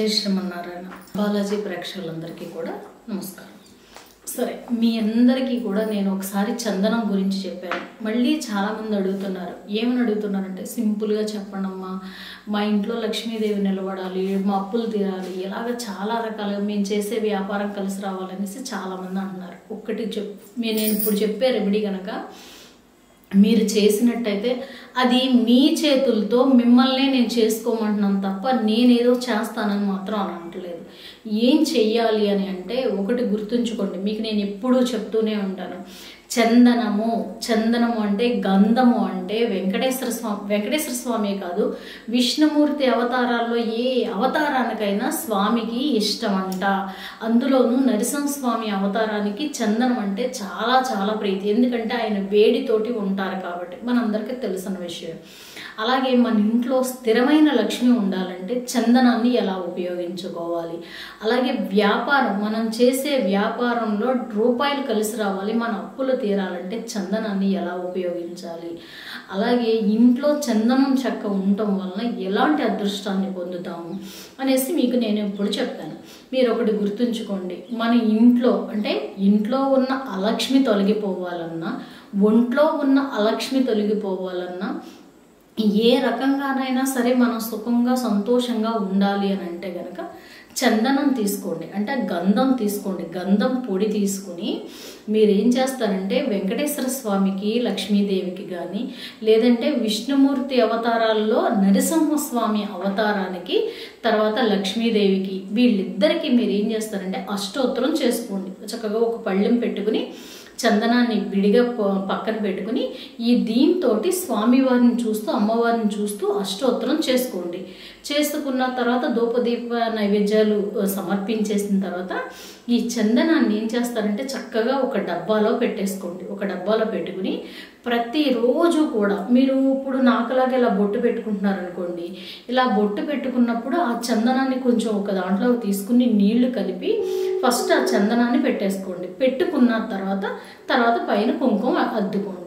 జై శ్రీమన్నారాయణ బాలాజీ ప్రేక్షకులందరికీ కూడా నమస్కారం సరే మీ అందరికీ కూడా నేను ఒకసారి చందనం గురించి చెప్పాను మళ్ళీ చాలామంది అడుగుతున్నారు ఏమని అడుగుతున్నారంటే సింపుల్గా చెప్పండి అమ్మా మా ఇంట్లో లక్ష్మీదేవి నిలబడాలి మా అప్పులు తీరాలి ఇలాగ చాలా రకాలుగా మేము చేసే వ్యాపారం కలిసి రావాలనేసి చాలామంది అంటున్నారు ఒక్కటి చెప్ మీ- నేను ఇప్పుడు చెప్పే రెమెడీ కనుక మీరు చేసినట్టయితే అది మీ చేతులతో మిమ్మల్నే నేను చేసుకోమంటున్నాను తప్ప నేనేదో చేస్తానని మాత్రం అని అంటలేదు ఏం చెయ్యాలి అని అంటే ఒకటి గుర్తుంచుకోండి మీకు నేను ఎప్పుడూ చెప్తూనే ఉంటాను చందనము చందనము అంటే గంధము అంటే వెంకటేశ్వర స్వామి వెంకటేశ్వర స్వామి కాదు విష్ణుమూర్తి అవతారాల్లో ఏ అవతారానికైనా స్వామికి ఇష్టం అంట అందులోనూ నరసింహస్వామి అవతారానికి చందనం అంటే చాలా చాలా ప్రీతి ఎందుకంటే ఆయన వేడితోటి ఉంటారు కాబట్టి మనందరికీ తెలిసిన విషయం అలాగే మన ఇంట్లో స్థిరమైన లక్ష్మి ఉండాలంటే చందనాన్ని ఎలా ఉపయోగించుకోవాలి అలాగే వ్యాపారం మనం చేసే వ్యాపారంలో రూపాయలు కలిసి రావాలి మన అప్పులు తీరాలంటే చందనాన్ని ఎలా ఉపయోగించాలి అలాగే ఇంట్లో చందనం చెక్క ఉండటం వలన ఎలాంటి అదృష్టాన్ని పొందుతాము అనేసి మీకు నేను ఎప్పుడు చెప్తాను మీరు ఒకటి గుర్తుంచుకోండి మన ఇంట్లో అంటే ఇంట్లో ఉన్న అలక్ష్మి తొలగిపోవాలన్నా ఒంట్లో ఉన్న అలక్ష్మి తొలగిపోవాలన్నా ఏ రకంగానైనా సరే మనం సుఖంగా సంతోషంగా ఉండాలి అని అంటే గనక చందనం తీసుకోండి అంటే గంధం తీసుకోండి గంధం పొడి తీసుకుని మీరు ఏం చేస్తారంటే వెంకటేశ్వర స్వామికి లక్ష్మీదేవికి కానీ లేదంటే విష్ణుమూర్తి అవతారాల్లో నరసింహస్వామి అవతారానికి తర్వాత లక్ష్మీదేవికి వీళ్ళిద్దరికీ మీరు ఏం చేస్తారంటే అష్టోత్తరం చేసుకోండి చక్కగా ఒక పళ్ళెం పెట్టుకుని చందనాన్ని విడిగా ప- పక్కన పెట్టుకుని ఈ దీంతో స్వామివారిని చూస్తూ అమ్మవారిని చూస్తూ అష్టోత్తరం చేసుకోండి చేసుకున్న తర్వాత ధూపదీప నైవేద్యాలు ఆ, సమర్పించేసిన తర్వాత ఈ చందనాన్ని ఏం చేస్తారంటే చక్కగా ఒక డబ్బాలో పెట్టేసుకోండి ఒక డబ్బాలో పెట్టుకుని ప్రతిరోజు కూడా మీరు ఇప్పుడు నాకులాగా ఇలా బొట్టు పెట్టుకుంటున్నారు అనుకోండి ఇలా బొట్టు పెట్టుకున్నప్పుడు ఆ చందనాన్ని కొంచెం ఒక దాంట్లో తీసుకుని నీళ్లు కలిపి ఫస్ట్ ఆ చందనాన్ని పెట్టేసుకోండి పెట్టుకున్న తర్వాత తర్వాత పైన కుంకుమ అద్దుకోండి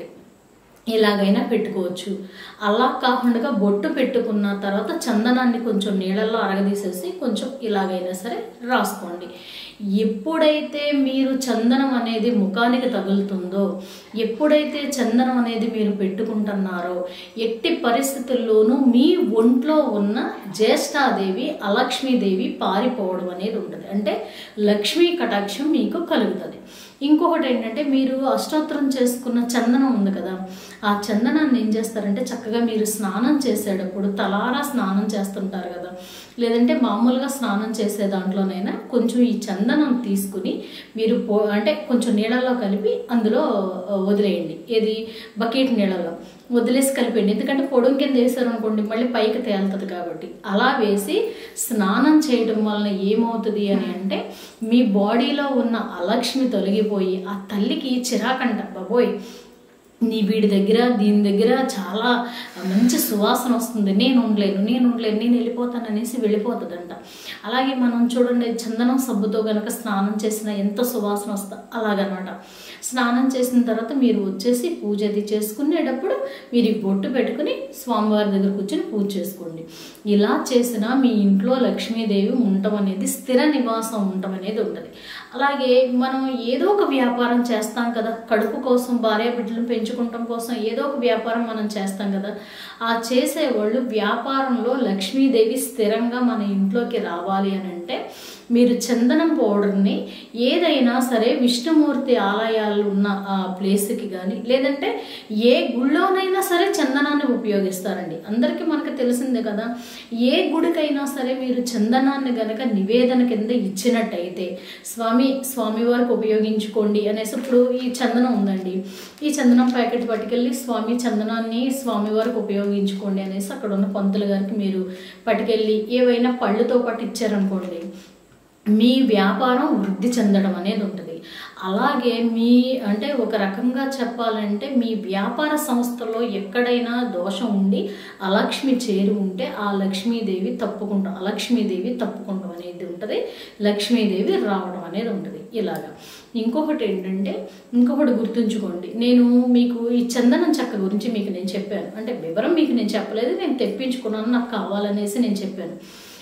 ఎలాగైనా పెట్టుకోవచ్చు అలా కాకుండా బొట్టు పెట్టుకున్న తర్వాత చందనాన్ని కొంచెం నీళ్ళల్లో అరగదీసేసి కొంచెం ఇలాగైనా సరే రాసుకోండి ఎప్పుడైతే మీరు చందనం అనేది ముఖానికి తగులుతుందో ఎప్పుడైతే చందనం అనేది మీరు పెట్టుకుంటున్నారో ఎట్టి పరిస్థితుల్లోనూ మీ ఒంట్లో ఉన్న జ్యేష్ఠాదేవి అలక్ష్మీదేవి పారిపోవడం అనేది ఉంటుంది అంటే లక్ష్మీ కటాక్షం మీకు కలుగుతుంది ఇంకొకటి ఏంటంటే మీరు అష్టోత్తరం చేసుకున్న చందనం ఉంది కదా ఆ చందనాన్ని ఏం చేస్తారంటే చక్కగా మీరు స్నానం చేసేటప్పుడు తలారా స్నానం చేస్తుంటారు కదా లేదంటే మామూలుగా స్నానం చేసే దాంట్లోనైనా కొంచెం ఈ చందనం తీసుకుని మీరు పో అంటే కొంచెం నీళ్ళలో కలిపి అందులో ఆ, వదిలేయండి ఏది బకెట్ నీళ్ళలో వదిలేసి కలిపండి ఎందుకంటే పొడుం కింద వేసారు అనుకోండి మళ్ళీ పైకి తేలుతుంది కాబట్టి అలా వేసి స్నానం చేయడం వలన ఏమవుతుంది అని అంటే మీ బాడీలో ఉన్న అలక్ష్మి తొలగిపోయి ఆ తల్లికి చిరాకంట బాబోయ్ నీ వీడి దగ్గర దీని దగ్గర చాలా మంచి సువాసన వస్తుంది నేను ఉండలేను నేను ఉండలేను నేను వెళ్ళిపోతాను అనేసి వెళ్ళిపోతుందంట అలాగే మనం చూడండి చందనం సబ్బుతో గనక స్నానం చేసిన ఎంత సువాసన వస్తా అలాగనమాట స్నానం చేసిన తర్వాత మీరు వచ్చేసి పూజ అది చేసుకునేటప్పుడు మీరు ఈ బొట్టు పెట్టుకుని స్వామివారి దగ్గర కూర్చొని పూజ చేసుకోండి ఇలా చేసినా మీ ఇంట్లో లక్ష్మీదేవి ఉండటం అనేది స్థిర నివాసం ఉండటం అనేది ఉంటుంది అలాగే మనం ఏదో ఒక వ్యాపారం చేస్తాం కదా కడుపు కోసం భార్య బిడ్డలను పెంచుకుంటాం కోసం ఏదో ఒక వ్యాపారం మనం చేస్తాం కదా ఆ చేసేవాళ్ళు వ్యాపారంలో లక్ష్మీదేవి స్థిరంగా మన ఇంట్లోకి రావాలి అని అంటే మీరు చందనం పౌడర్ని ఏదైనా సరే విష్ణుమూర్తి ఆలయాలు ఉన్న ఆ ప్లేస్కి కానీ లేదంటే ఏ గుళ్ళోనైనా సరే చందనాన్ని ఉపయోగిస్తారండి అందరికీ మనకు తెలిసిందే కదా ఏ గుడికైనా సరే మీరు చందనాన్ని గనక నివేదన కింద ఇచ్చినట్టయితే స్వామి స్వామి వారికి ఉపయోగించుకోండి అనేసి ఇప్పుడు ఈ చందనం ఉందండి ఈ చందనం ప్యాకెట్ పట్టుకెళ్ళి స్వామి చందనాన్ని స్వామి వారికి ఉపయోగించుకోండి అనేసి అక్కడ ఉన్న పంతులు గారికి మీరు పట్టుకెళ్ళి ఏవైనా పళ్ళుతో పాటు ఇచ్చారనుకోండి మీ వ్యాపారం వృద్ధి చెందడం అనేది ఉంటుంది అలాగే మీ అంటే ఒక రకంగా చెప్పాలంటే మీ వ్యాపార సంస్థలో ఎక్కడైనా దోషం ఉండి అలక్ష్మి చేరి ఉంటే ఆ లక్ష్మీదేవి తప్పుకుంటాం అలక్ష్మీదేవి తప్పుకుంటాం అనేది ఉంటుంది లక్ష్మీదేవి రావడం అనేది ఉంటుంది ఇలాగా ఇంకొకటి ఏంటంటే ఇంకొకటి గుర్తుంచుకోండి నేను మీకు ఈ చందనం చెక్క గురించి మీకు నేను చెప్పాను అంటే వివరం మీకు నేను చెప్పలేదు నేను తెప్పించుకున్నాను నాకు కావాలనేసి నేను చెప్పాను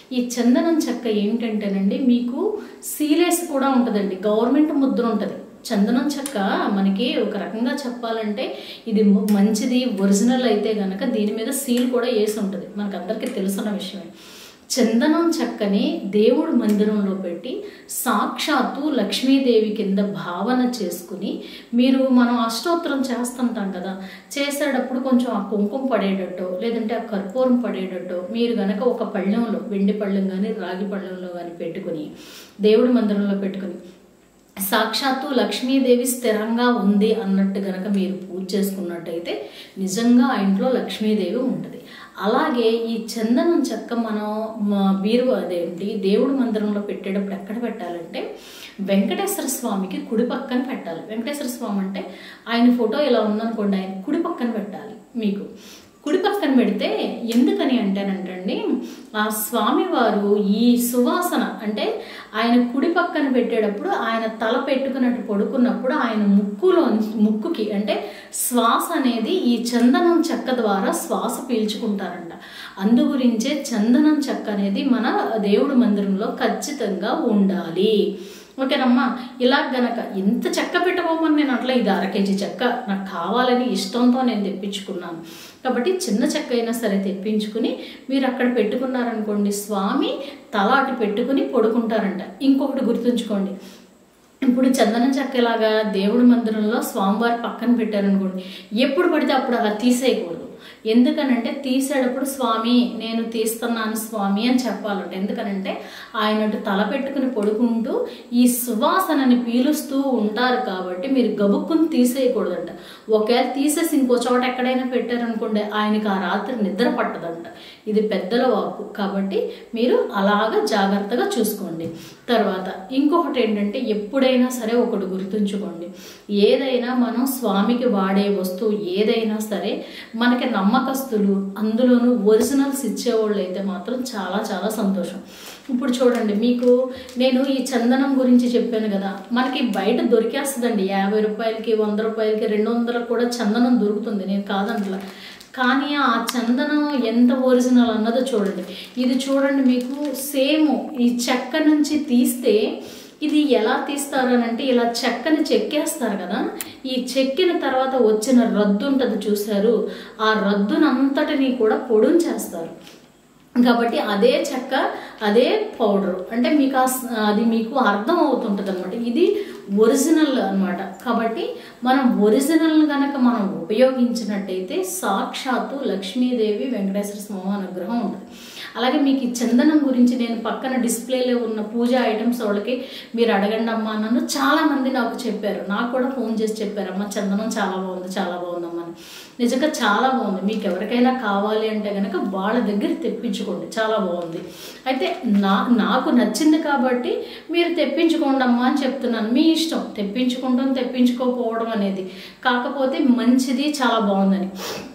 ఈ చందనం చెక్క ఏంటంటేనండి మీకు సీలేస్ కూడా ఉంటుందండి గవర్నమెంట్ ముద్ర ఉంటుంది చందనం చెక్క మనకి ఒక రకంగా చెప్పాలంటే ఇది మ- మంచిది ఒరిజినల్ అయితే గనక దీని మీద సీల్ కూడా వేసి ఉంటుంది మనకు అందరికీ తెలుసున్న విషయమే చందనం చెక్కని దేవుడు మందిరంలో పెట్టి సాక్షాత్తు లక్ష్మీదేవి కింద భావన చేసుకుని మీరు మనం అష్టోత్తరం చేస్తుంటాం కదా చేసేటప్పుడు కొంచెం ఆ కుంకుమ పడేటట్టు లేదంటే ఆ కర్పూరం పడేటట్టు మీరు గనక ఒక పళ్ళెంలో వెండి పళ్ళెం కానీ రాగి పళ్ళెంలో కానీ పెట్టుకుని దేవుడి మందిరంలో పెట్టుకుని సాక్షాత్తు లక్ష్మీదేవి స్థిరంగా ఉంది అన్నట్టు గనక మీరు పూజ చేసుకున్నట్టయితే నిజంగా ఆ ఇంట్లో లక్ష్మీదేవి ఉంటుంది అలాగే ఈ చందనం చెక్క మనం మా బీరువా అదేంటి దేవుడి మందిరంలో పెట్టేటప్పుడు ఎక్కడ పెట్టాలంటే వెంకటేశ్వర స్వామికి కుడి పక్కన పెట్టాలి వెంకటేశ్వర స్వామి అంటే ఆయన ఫోటో ఇలా ఉందనుకోండి ఆయన కుడి పక్కన పెట్టాలి మీకు కుడి పక్కన పెడితే ఎందుకని అంటానంటండి ఆ స్వామివారు ఈ సువాసన అంటే ఆయన కుడి పక్కన పెట్టేటప్పుడు ఆయన తల పెట్టుకున్నట్టు పడుకున్నప్పుడు ఆయన ముక్కులో ముక్కుకి అంటే శ్వాస అనేది ఈ చందనం చెక్క ద్వారా శ్వాస పీల్చుకుంటారంట అందు గురించే చందనం చెక్క అనేది మన దేవుడి మందిరంలో ఖచ్చితంగా ఉండాలి ఓకేనమ్మా ఇలా గనక ఎంత చెక్క పెట్టుకోమని నేను అట్లా ఇది అర కేజీ చెక్క నాకు కావాలని ఇష్టంతో నేను తెప్పించుకున్నాను కాబట్టి చిన్న చెక్క అయినా సరే తెప్పించుకుని మీరు అక్కడ పెట్టుకున్నారనుకోండి స్వామి తల అటు పెట్టుకుని పడుకుంటారంట ఇంకొకటి గుర్తుంచుకోండి ఇప్పుడు చందనం చెక్కలాగా దేవుడి మందిరంలో స్వామివారి పక్కన పెట్టారనుకోండి ఎప్పుడు పడితే అప్పుడు అలా తీసేయకూడదు ఎందుకనంటే తీసేటప్పుడు స్వామి నేను తీస్తున్నాను స్వామి అని చెప్పాలంట ఎందుకనంటే ఆయన అటు తల పెట్టుకుని పడుకుంటూ ఈ సువాసనని పీలుస్తూ ఉంటారు కాబట్టి మీరు గబుక్కుని తీసేయకూడదంట ఒకవేళ తీసేసి ఇంకో చోట ఎక్కడైనా పెట్టారనుకోండి ఆయనకి ఆ రాత్రి నిద్ర పట్టదంట ఇది పెద్దల వాక్కు కాబట్టి మీరు అలాగా జాగ్రత్తగా చూసుకోండి తర్వాత ఇంకొకటి ఏంటంటే ఎప్పుడైనా సరే ఒకటి గుర్తుంచుకోండి ఏదైనా మనం స్వామికి వాడే వస్తువు ఏదైనా సరే మనకి నమ్మకస్తులు అందులోనూ ఒరిజినల్స్ ఇచ్చేవాళ్ళు అయితే మాత్రం చాలా చాలా సంతోషం ఇప్పుడు చూడండి మీకు నేను ఈ చందనం గురించి చెప్పాను కదా మనకి బయట దొరికేస్తుందండి యాభై రూపాయలకి వంద రూపాయలకి రెండు వందలకు కూడా చందనం దొరుకుతుంది నేను కాదంటలా కానీ ఆ చందనం ఎంత ఒరిజినల్ అన్నదో చూడండి ఇది చూడండి మీకు సేమ్ ఈ చెక్క నుంచి తీస్తే ఇది ఎలా తీస్తారు అని అంటే ఇలా చెక్కని చెక్కేస్తారు కదా ఈ చెక్కిన తర్వాత వచ్చిన రద్దు ఉంటుంది చూశారు ఆ రద్దునంతటిని కూడా పొడుం చేస్తారు కాబట్టి అదే చెక్క అదే పౌడర్ అంటే మీకు ఆ స- అది మీకు అర్థం అవుతుంటుంది అనమాట ఇది ఒరిజినల్ అన్నమాట కాబట్టి మనం ఒరిజినల్ గనక మనం ఉపయోగించినట్టయితే సాక్షాత్తు లక్ష్మీదేవి వెంకటేశ్వర స్వామి అనుగ్రహం ఉంటుంది అలాగే మీకు ఈ చందనం గురించి నేను పక్కన డిస్ప్లేలో ఉన్న పూజ ఐటమ్స్ వాళ్ళకి మీరు అడగండి అమ్మా నన్ను చాలా మంది నాకు చెప్పారు నాకు కూడా ఫోన్ చేసి చెప్పారు అమ్మ చందనం చాలా బాగుంది చాలా బాగుందమ్మా అని నిజంగా చాలా బాగుంది మీకు ఎవరికైనా కావాలి అంటే కనుక వాళ్ళ దగ్గర తెప్పించుకోండి చాలా బాగుంది అయితే నా నాకు నచ్చింది కాబట్టి మీరు తెప్పించుకోండి అమ్మా అని చెప్తున్నాను మీ ఇష్టం తెప్పించుకుంటాం తెప్పించుకోకపోవడం అనేది కాకపోతే మంచిది చాలా బాగుందని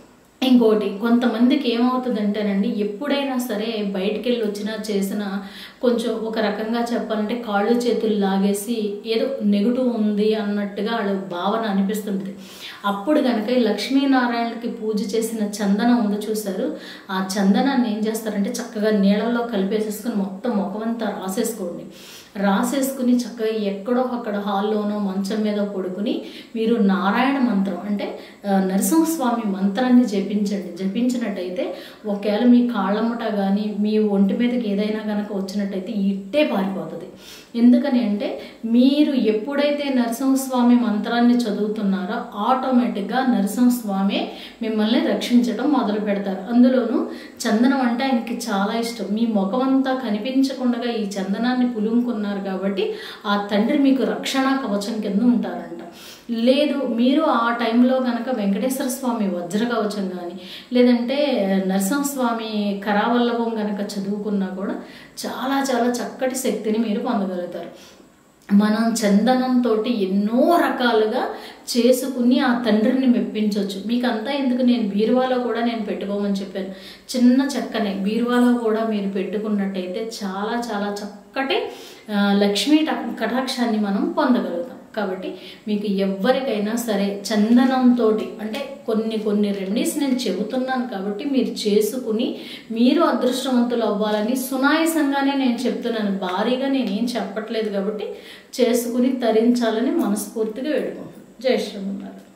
ఇంకోటి కొంతమందికి ఏమవుతుందంటేనండి ఎప్పుడైనా సరే బయటికి వెళ్ళి వచ్చినా చేసినా కొంచెం ఒక రకంగా చెప్పాలంటే కాళ్ళు చేతులు లాగేసి ఏదో నెగటివ్ ఉంది అన్నట్టుగా వాళ్ళ భావన అనిపిస్తుంటుంది అప్పుడు కనుక ఈ లక్ష్మీనారాయణకి పూజ చేసిన చందనం ఉంది చూసారు ఆ చందనాన్ని ఏం చేస్తారంటే చక్కగా నీళ్ళల్లో కలిపేసేసుకుని మొత్తం ముఖమంతా రాసేసుకోండి రాసేసుకుని చక్కగా ఎక్కడో అక్కడ హాల్లోనో మంచం మీద పడుకుని మీరు నారాయణ మంత్రం అంటే ఆ, నరసింహస్వామి మంత్రాన్ని జపించండి జపించినట్టయితే ఒకవేళ మీ కాళ్ళమ్మట కానీ మీ ఒంటి మీదకి ఏదైనా కనుక వచ్చినట్టయితే ఇట్టే పారిపోతుంది ఎందుకని అంటే మీరు ఎప్పుడైతే నరసింహస్వామి మంత్రాన్ని చదువుతున్నారో ఆటోమేటిక్గా నరసింహస్వామి మిమ్మల్ని రక్షించడం మొదలు పెడతారు అందులోనూ చందనం అంటే ఆయనకి చాలా ఇష్టం మీ ముఖం అంతా కనిపించకుండా ఈ చందనాన్ని పులుముకున్నారు కాబట్టి ఆ తండ్రి మీకు రక్షణ కవచం కింద ఉంటారంట లేదు మీరు ఆ టైంలో కనుక వెంకటేశ్వర స్వామి వజ్ర కవచం కానీ లేదంటే నరసింహస్వామి కరావల్లభం కనుక చదువుకున్నా కూడా చాలా చాలా చక్కటి శక్తిని మీరు పొందగలుగుతారు మనం చందనంతో ఎన్నో రకాలుగా చేసుకుని ఆ తండ్రిని మెప్పించవచ్చు మీకు అంతా ఎందుకు నేను బీరువాలో కూడా నేను పెట్టుకోమని చెప్పాను చిన్న చెక్కనే బీరువాలో కూడా మీరు పెట్టుకున్నట్టయితే చాలా చాలా చక్కటి ఆ, లక్ష్మీ ట- కటాక్షాన్ని మనం పొందగలుగుతాం కాబట్టి మీకు ఎవరికైనా సరే చందనంతో అంటే కొన్ని కొన్ని రెమెడీస్ నేను చెబుతున్నాను కాబట్టి మీరు చేసుకుని మీరు అదృష్టవంతులు అవ్వాలని సునాయసంగానే నేను చెప్తున్నాను భారీగా నేనేం చెప్పట్లేదు కాబట్టి చేసుకుని తరించాలని మనస్ఫూర్తిగా వేడుకుంటున్నాను జై శ్రీమన్నారు